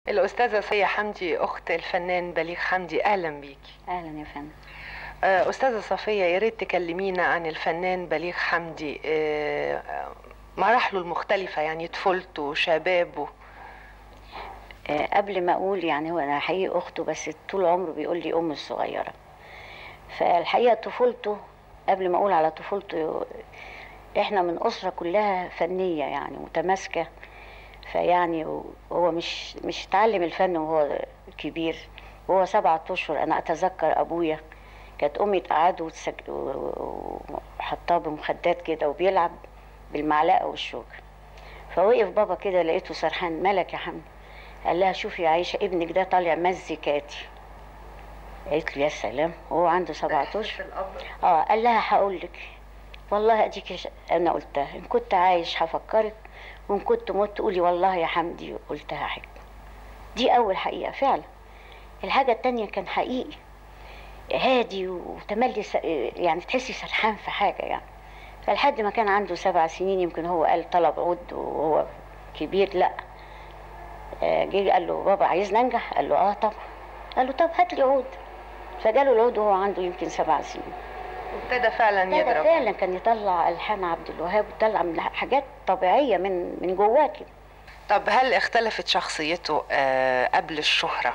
الأستاذة صفية حمدي أخت الفنان بليغ حمدي أهلا بيكي اهلا يا فندم آه، أستاذة صفية يا ريت تكلمينا عن الفنان بليغ حمدي آه، مراحله المختلفة يعني طفولته وشبابه آه قبل ما اقول يعني هو انا حقيقي اخته بس طول عمره بيقول لي ام الصغيره فالحقيقه طفولته قبل ما اقول على طفولته احنا من اسره كلها فنيه يعني متماسكه فيعني هو مش مش اتعلم الفن وهو كبير وهو سبعة اشهر انا اتذكر ابويا كانت امي تقعده وتسج- و- وحطاه بمخدات كده وبيلعب بالمعلقه والشوكه فوقف بابا كده لقيته سرحان مالك يا حمد قال لها شوفي يا عايشه ابنك ده طالع مزيكاتي قالت له يا سلام وهو عنده سبعة اشهر اه قال لها هقول لك والله اديك ش- انا قلتها ان كنت عايش هفكرك وان كنت مت قولي والله يا حمدي قلتها حاجه دي اول حقيقه فعلا الحاجه التانية كان حقيقي هادي وتملي س- يعني تحسي سرحان في حاجه يعني فلحد ما كان عنده سبع سنين يمكن هو قال طلب عود وهو كبير لا آه، جه قال له بابا عايز ننجح قال له اه طبعا قال له طب هات لي عود فجاله العود وهو عنده يمكن سبع سنين ابتدى فعلا لا ده يضرب فعلا كان يطلع الحان عبد الوهاب ويطلع من حاجات طبيعيه من من جواه كده طب هل اختلفت شخصيته آه، قبل الشهرة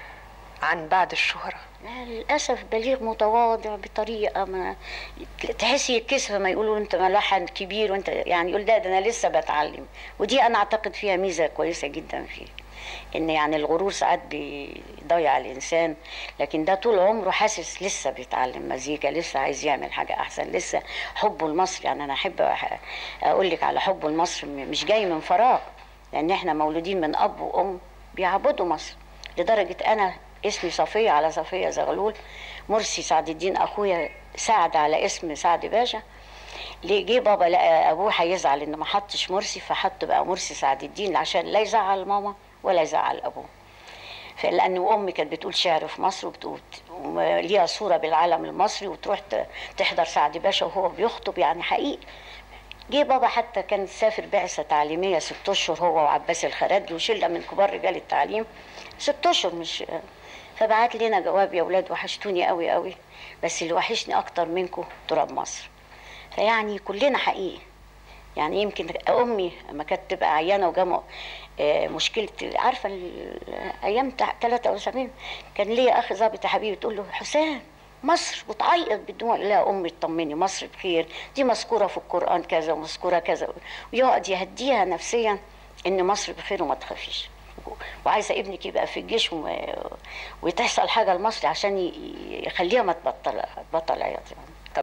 عن بعد الشهرة؟ للاسف بليغ متواضع بطريقه ما تحسي يتكسف ما يقولوا انت ملحن كبير وانت يعني يقول ده ده انا لسه بتعلم ودي انا اعتقد فيها ميزه كويسه جدا فيه ان يعني الغرور ساعات بيضيع الانسان لكن ده طول عمره حاسس لسه بيتعلم مزيكا لسه عايز يعمل حاجه احسن لسه حبه لمصر يعني انا احب أح- اقول لك على حبه لمصر م- مش جاي من فراغ لان احنا مولودين من اب وام بيعبدوا مصر لدرجه انا اسمي صفيه على صفيه زغلول مرسي سعد الدين اخويا سعد على اسم سعد باشا ليه جه بابا لقى ابوه هيزعل ان ما حطش مرسي فحط بقى مرسي سعد الدين عشان لا يزعل ماما ولا يزعل ابوه فلان امي كانت بتقول شعر في مصر وبتقول ليها صوره بالعلم المصري وتروح ت- تحضر سعد باشا وهو بيخطب يعني حقيقي جه بابا حتى كان سافر بعثة تعليمية ست أشهر هو وعباس الخرادي وشلة من كبار رجال التعليم ست أشهر مش فبعت لنا جواب يا ولاد وحشتوني قوي قوي بس اللي وحشني أكتر منكم تراب مصر فيعني كلنا حقيقي يعني يمكن امي لما كانت تبقى عيانه وجامعه مشكله عارفه ال- ايام تع- 73 كان ليا اخ ظابط يا حبيبي تقول له حسام مصر وتعيط بدموع لا امي اطمني مصر بخير دي مذكوره في القران كذا ومذكوره كذا ويقعد يهديها نفسيا ان مصر بخير وما تخافيش وعايزه ابنك يبقى في الجيش وما- وتحصل حاجه لمصر عشان ي- يخليها ما تبطل تبطل عياط يعني